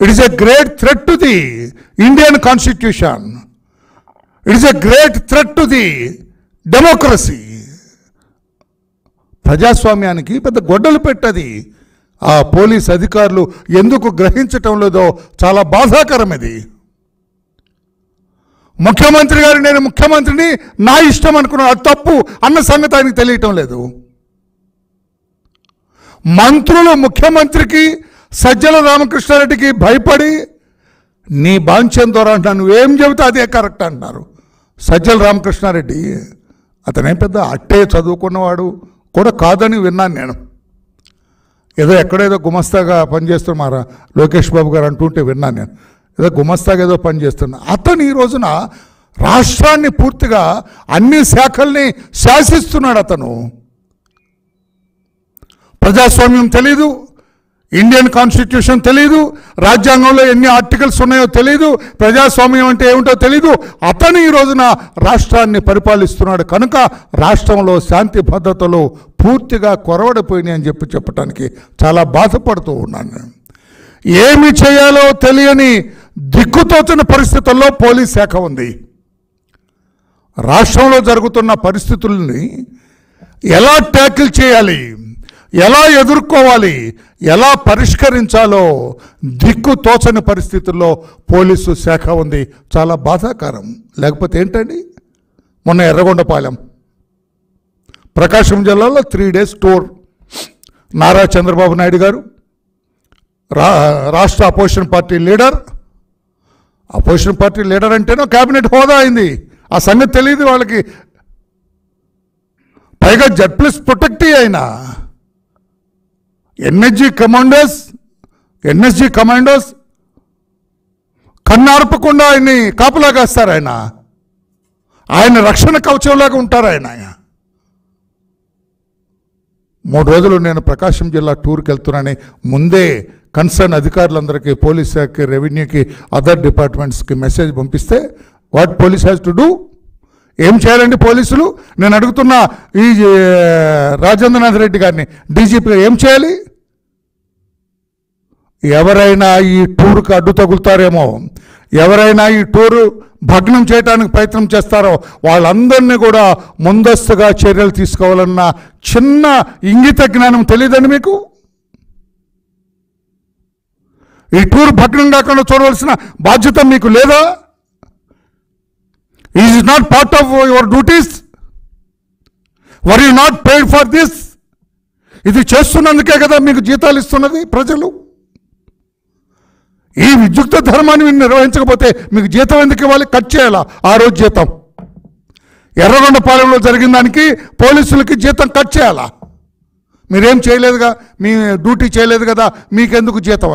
It is a great threat to the Indian constitution it is a great threat to the democracy ప్రజాస్వామ్యానికి పెద్ద గొడ్డలు పెట్టది ఆ police అధికారులు ఎందుకు గ్రహించటం లేదో చాలా బాధాకరం ఇది ముఖ్యమంత్రి గారు నేను ముఖ్యమంత్రిని నా ఇష్టం అనుకున్నాను అది తప్పు అన్న సంగతి ఆయనకి తెలియటం లేదు మంత్రులు ముఖ్యమంత్రికి సజ్జల రామకృష్ణారెడ్డికి భయపడి నీ బాంఛం ద్వారా అంటున్నాను నువ్వేం చెబితే అదే కరెక్ట్ అంటున్నారు సజ్జల రామకృష్ణారెడ్డి అతనేం పెద్ద అట్టే చదువుకున్నవాడు కూడా కాదని విన్నాను నేను ఏదో ఎక్కడేదో గుమస్తాగా పనిచేస్తున్నారు లోకేష్ బాబు గారు అంటుంటే విన్నాను నేను ఏదో గుమస్తాగా ఏదో పనిచేస్తున్నా అతను ఈ రోజున రాష్ట్రాన్ని పూర్తిగా అన్ని శాఖల్ని శాసిస్తున్నాడు అతను ప్రజాస్వామ్యం తెలీదు ఇండియన్ కాన్స్టిట్యూషన్ తెలీదు రాజ్యాంగంలో ఎన్ని ఆర్టికల్స్ ఉన్నాయో తెలీదు ప్రజాస్వామ్యం అంటే ఏమిటో తెలీదు అతను ఈ రోజున రాష్ట్రాన్ని పరిపాలిస్తున్నాడు కనుక రాష్ట్రంలో శాంతి భద్రతలు పూర్తిగా కొరవడిపోయినాయి అని చెప్పి చెప్పడానికి చాలా బాధపడుతూ ఉన్నాను నేను. ఏమి చేయాలో తెలియని దిక్కుతోచిన పరిస్థితుల్లో పోలీస్ శాఖ ఉంది రాష్ట్రంలో జరుగుతున్న పరిస్థితుల్ని ఎలా ట్యాకిల్ చేయాలి ఎలా ఎదుర్కోవాలి ఎలా పరిష్కరించాలో దిక్కు తోచని పరిస్థితుల్లో పోలీసు శాఖ ఉంది చాలా బాధాకరం లేకపోతే ఏంటండి మొన్న ఎర్రగొండపాలెం ప్రకాశం జిల్లాలో three days tour Nara Chandrababu Naidu గారు రా రాష్ట్ర opposition party leader opposition party leader అంటేనో క్యాబినెట్ హోదా అయింది ఆ సంగతి తెలియదు వాళ్ళకి పైగా జడ్ ప్లస్ ప్రొటెక్టీ ఆయన ఎన్ఎస్జి కమాండోస్ ఎన్ఎస్జి కమాండోస్ కన్నార్పకుండా ఆయన్ని కాపులా కాస్తారు ఆయన ఆయన రక్షణ కవచంలాగా ఉంటారు ఆయన మూడు రోజులు నేను ప్రకాశం జిల్లా టూర్కి వెళ్తున్నానని ముందే కన్సర్న్ అధికారులందరికీ పోలీస్ శాఖకి రెవెన్యూకి అదర్ డిపార్ట్మెంట్స్కి మెసేజ్ పంపిస్తే what police has to do ఏం చేయాలండి పోలీసులు నేను అడుగుతున్న ఈ ఏ, రాజేంద్రనాథ్ రెడ్డి గారిని డీజీపీ ఏం చేయాలి ఎవరైనా ఈ టూర్కి అడ్డు తగులుతారేమో ఎవరైనా ఈ టూరు భగ్నం చేయడానికి ప్రయత్నం చేస్తారో వాళ్ళందరినీ కూడా ముందస్తుగా చర్యలు తీసుకోవాలన్న చిన్న ఇంగిత జ్ఞానం తెలియదండి మీకు ఈ టూర్ భగ్నం కాకుండా చూడవలసిన బాధ్యత మీకు లేదా is is not part of your duties were you not paid for this ఇది చేస్తున్నందుకే కదా మీకు జీతాలు ఇస్తున్నది ప్రజలు ఈ విద్యుక్త ధర్మాన్ని మీరు నిర్వహించకపోతే మీకు జీతం ఎందుకు ఇవ్వాలి కట్ చేయాలా ఆ రోజు జీతం ఎర్రగొండపాలెంలో జరిగిన దానికి పోలీసులకి జీతం కట్ చేయాలా మీరేం చేయలేదుగా మీ డ్యూటీ చేయలేదు కదా మీకెందుకు జీతం